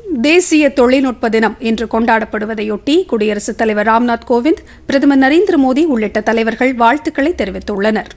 தேசிய தொழில்நுட்ப தினம் இன்று கொண்டாடப்படுவதையொட்டி குடியரசுத் தலைவர் ராம்நாத் கோவிந்த் பிரதமர் நரேந்திர மோடி உள்ளிட்ட தலைவர்கள் வாழ்த்துக்களை தெரிவித்துள்ளனர்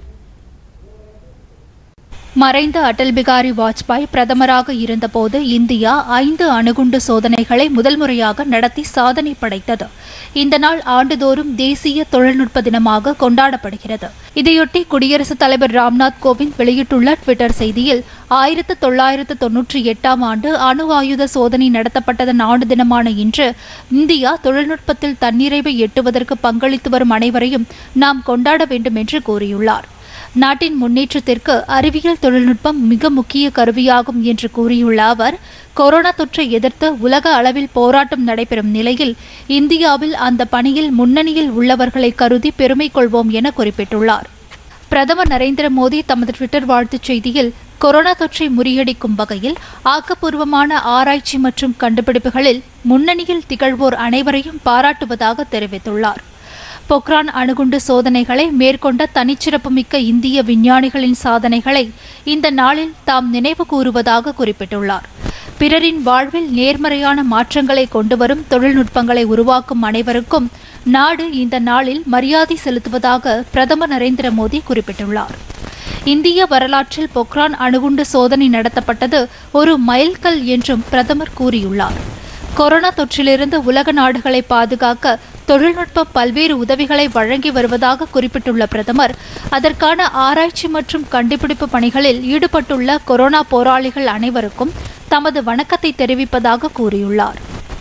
மறைந்த அடல் பிகாரி வாஜ்பாய் பிரதமராக இருந்தபோது இந்தியா ஐந்து அணுகுண்டு சோதனைகளை முதல் முறையாக நடத்தி சாதனை படைத்தது இந்த நாள் ஆண்டுதோறும் தேசிய தொழில்நுட்ப தினமாக கொண்டாடப்படுகிறது இதையொட்டி குடியரசுத் தலைவர் ராம்நாத் கோவிந்த் வெளியிட்டுள்ள டுவிட்டர் செய்தியில் ஆயிரத்து தொள்ளாயிரத்து தொன்னூற்றி எட்டாம் ஆண்டு அணு ஆயுத சோதனை நடத்தப்பட்டதன் ஆண்டு தினமான இன்று இந்தியா தொழில்நுட்பத்தில் தன்னிறைவை எட்டுவதற்கு பங்களித்து வரும் அனைவரையும் நாம் கொண்டாட வேண்டும் என்று கூறியுள்ளார் நாட்டின் முன்னேற்றத்திற்கு அறிவியல் தொழில்நுட்பம் மிக முக்கிய கருவியாகும் என்று கூறியுள்ள அவர் கொரோனா தொற்றை எதிர்த்து உலக அளவில் போராட்டம் நடைபெறும் நிலையில் இந்தியாவில் அந்த பணியில் முன்னணியில் உள்ளவர்களை கருதி பெருமை கொள்வோம் என குறிப்பிட்டுள்ளார் பிரதமர் நரேந்திர மோடி தமது ட்விட்டர் வாழ்த்துச் செய்தியில் கொரோனா தொற்றை முறியடிக்கும் வகையில் ஆக்கப்பூர்வமான ஆராய்ச்சி மற்றும் கண்டுபிடிப்புகளில் முன்னணியில் திகழ்வோர் அனைவரையும் பாராட்டுவதாக தெரிவித்துள்ளார் பொக்ரான் அணுகுண்டு சோதனைகளை மேற்கொண்ட தனிச்சிறப்புமிக்க இந்திய விஞ்ஞானிகளின் சாதனைகளை இந்த நாளில் தாம் நினைவு கூறுவதாக குறிப்பிட்டுள்ளார் பிறரின் வாழ்வில் நேர்மறையான மாற்றங்களை கொண்டுவரும் தொழில்நுட்பங்களை உருவாக்கும் அனைவருக்கும் நாடு இந்த நாளில் மரியாதை செலுத்துவதாக பிரதமர் நரேந்திர மோடி குறிப்பிட்டுள்ளார் இந்திய வரலாற்றில் பொக்ரான் அணுகுண்டு சோதனை நடத்தப்பட்டது ஒரு மைல்கல் என்றும் பிரதமர் கூறியுள்ளார் கொரோனா தொற்றிலிருந்து உலக நாடுகளை பாதுகாக்க தொழில்நுட்பம் பல்வேறு உதவிகளை வழங்கி வருவதாக குறிப்பிட்டுள்ள பிரதமர் அதற்கான ஆராய்ச்சி மற்றும் கண்டுபிடிப்பு பணிகளில் ஈடுபட்டுள்ள கொரோனா போராளிகள் அனைவருக்கும் தமது வணக்கத்தை தெரிவிப்பதாக கூறியுள்ளார்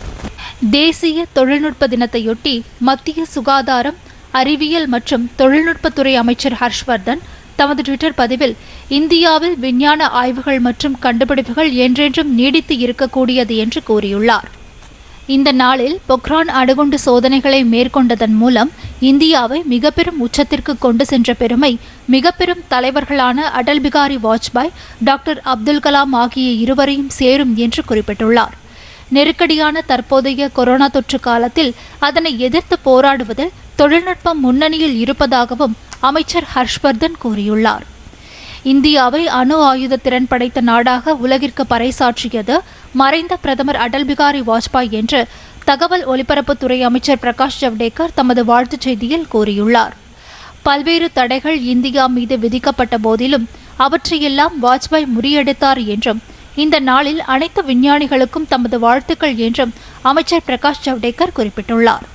தேசிய தொழில்நுட்ப தினத்தையொட்டி மத்திய சுகாதாரம் அறிவியல் மற்றும் தொழில்நுட்பத்துறை அமைச்சர் ஹர்ஷ்வர்தன் தமது ட்விட்டர் பதிவில் இந்தியாவில் விஞ்ஞான ஆய்வுகள் மற்றும் கண்டுபிடிப்புகள் என்றென்றும் நீடித்து இருக்கக்கூடியது என்று கூறியுள்ளார் இந்த நாளில் பொக்ரான் அணுகுண்டு சோதனைகளை மேற்கொண்டதன் மூலம் இந்தியாவை மிக பெரும் உச்சத்திற்கு கொண்டு சென்ற பெருமை மிக பெரும் தலைவர்களான அடல் பிகாரி வாஜ்பாய் டாக்டர் அப்துல் கலாம் ஆகிய இருவரையும் சேரும் என்று குறிப்பிட்டுள்ளார் நெருக்கடியான தற்போதைய கொரோனா தொற்று காலத்தில் அதனை எதிர்த்து போராடுவதில் தொழில்நுட்பம் முன்னணியில் இருப்பதாகவும் அமைச்சர் ஹர்ஷ்வர்தன் கூறியுள்ளார் இந்தியாவை அணு ஆயுத திறன் படைத்த நாடாக உலகிற்கு பறைசாற்றியது மறைந்த பிரதமர் அடல் பிகாரி வாஜ்பாய் என்று தகவல் ஒலிபரப்புத்துறை அமைச்சர் பிரகாஷ் ஜவ்டேகர் தமது வாழ்த்துச் செய்தியில் கூறியுள்ளார் பல்வேறு தடைகள் இந்தியா மீது விதிக்கப்பட்ட போதிலும் அவற்றையெல்லாம் வாஜ்பாய் முறியடித்தார் என்றும் இந்த நாளில் அனைத்து விஞ்ஞானிகளுக்கும் தமது வாழ்த்துக்கள் என்றும் அமைச்சர் பிரகாஷ் ஜவ்டேகர் குறிப்பிட்டுள்ளார்